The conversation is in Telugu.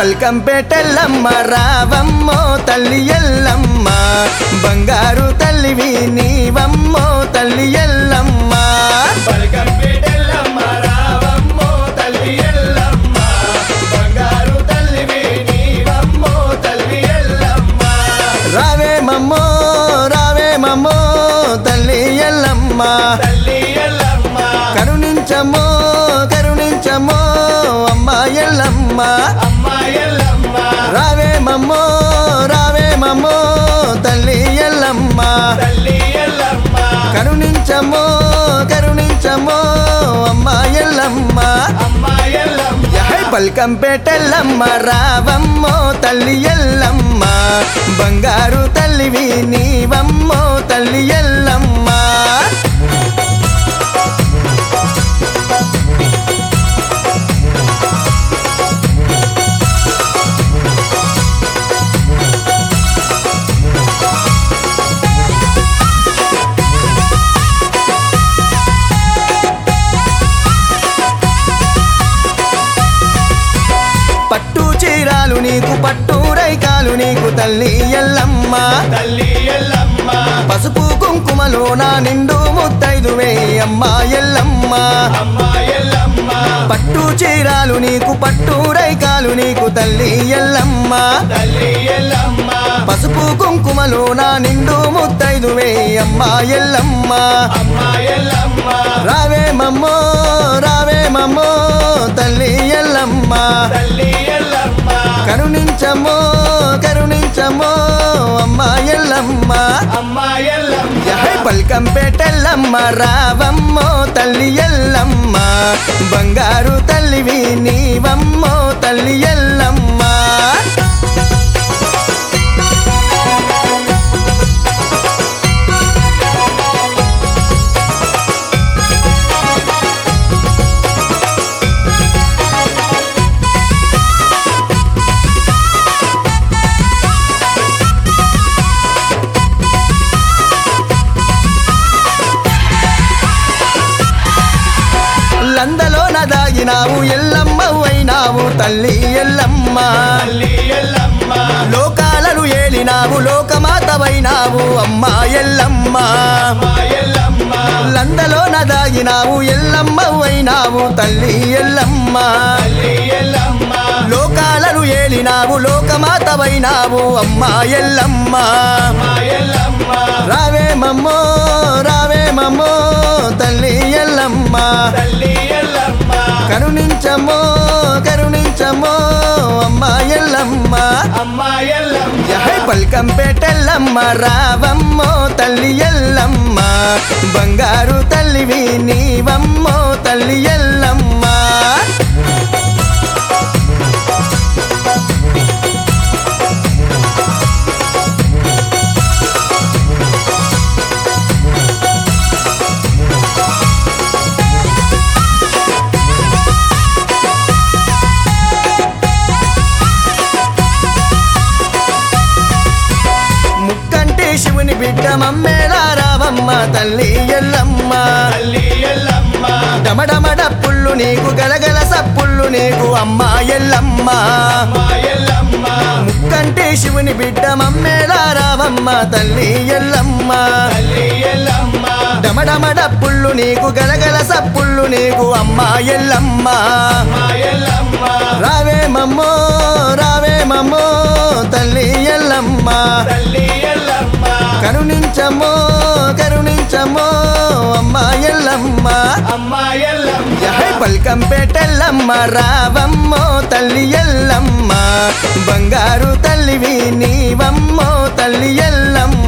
పల్కంపేటెల్లమ్మ రావమ్మో తల్లి ఎల్లమ్మ బంగారు తల్లివి నీవమ్మో తల్లి ఎల్లమ్మ పలకంపేటెల్లమ్మ రావమ్మో తల్లి ఎల్లమ్మ బంగారు తల్లివి నీవమ్మో తల్లి ఎల్లమ్మ రావే మమ్మో రావే మమ్మో తల్లి ఎల్లమ్మ తల్లి ఎల్లమ్మ కరుణించమ్మో కరుణించమ్మో అమ్మ ఎల్లమ్మ అమ్మ ఎల్లమ్మ రావే మమ్మో రావే మమ్మో తల్లి ఎల్లమ్మ తల్లి ఎల్లమ్మ కరుణించమ్మో కరుణించమ్మో అమ్మ ఎల్లమ్మ అమ్మ ఎల్లమ్మ యహై పల్కంపేటెల్లమ్మ రావమ్మో తల్లి ఎల్లమ్మ బంగారు తల్లివి నీవమ్మో తల్లి ఎల్లమ్మ పట్టు చీరాలు నీకు పట్టు రైకాలు నీకు తల్లి ఎల్లమ్మ తల్లి ఎల్లమ్మ పసుపు కుంకుమలో నా నిండు ముత్తైదువే అమ్మ ఎల్లమ్మ అమ్మ ఎల్లమ్మ పట్టు చీరాలు నీకు పట్టు రైకాలు నీకు తల్లి ఎల్లమ్మ తల్లి ఎల్లమ్మ పసుపు కుంకుమలో నా నిండు ముత్తైదువే అమ్మ ఎల్లమ్మ అమ్మ ఎల్లమ్మ రావే మమ్మో రావే మమ్మో తల్లి ఎల్లమ్మ తల్లి ఎల్లమ్మ కరుణించమ్మో కరుణించమ్మో అమ్మ ఎల్లమ్మ అమ్మ ఎల్లమ్మ యహై పల్కంపేటెల్లమ్మ రావమ్మో తల్లి ఎల్లమ్మ బంగారు తల్లివి నీవమ్మో తల్లి ఎల్లమ్మ లందలోన దాగినావు ఎల్లమ్మవైనావు తల్లి ఎల్లమ్మ తల్లి ఎల్లమ్మ లోకాలను ఏలినావు లోకమాతవైనావు అమ్మ ఎల్లమ్మ అమ్మ ఎల్లమ్మ లందలోన దాగినావు ఎల్లమ్మవైనావు తల్లి ఎల్లమ్మ తల్లి ఎల్లమ్మ లోకాలను ఏలినావు లోకమాతవైనావు అమ్మ ఎల్లమ్మ అమ్మ ఎల్లమ్మ రావే మమ్మో రావే మమ్మో తల్లి ఎల్లమ్మ తల్లి ఎల్లమ్మ కరుణించమ్మో కరుణించమ్మో అమ్మ ఎల్లమ్మ అమ్మ ఎల్లమ్మ యహై పల్కంపేటెల్లమ్మ రావమ్మో తల్లి ఎల్లమ్మ బంగారు తల్లివి నీవమ్మో తల్లి ఎల్లమ్మ ముక్కంటి శివుని బిడ్డ మమ్మేలా రావమ్మ తల్లి ఎల్లమ్మ తల్లి ఎల్లమ్మ డమడమడ పుల్లు నీకు గలగల సప్పుళ్ళు నీకు అమ్మ ఎల్లమ్మ అమ్మ ఎల్లమ్మ ముక్కంటి శివుని బిడ్డ మమ్మేలా రావమ్మ తల్లి ఎల్లమ్మ తల్లి ఎల్లమ్మ డమడమడ పుల్లు నీకు గలగల సప్పుళ్ళు నీకు అమ్మ ఎల్లమ్మ అమ్మ ఎల్లమ్మ రావే మమ్మో రావే మమ్మో తల్లి ఎల్లమ్మ తల్లి ఎల్లమ్మ కరుణించమ్మో కరుణించమ్మో అమ్మ ఎల్లమ్మ అమ్మ ఎల్లమ్మ యహై పల్కంపేటెల్లమ్మ రావమ్మో తల్లి ఎల్లమ్మ బంగారు తల్లివి నీవమ్మో తల్లి ఎల్లమ్మ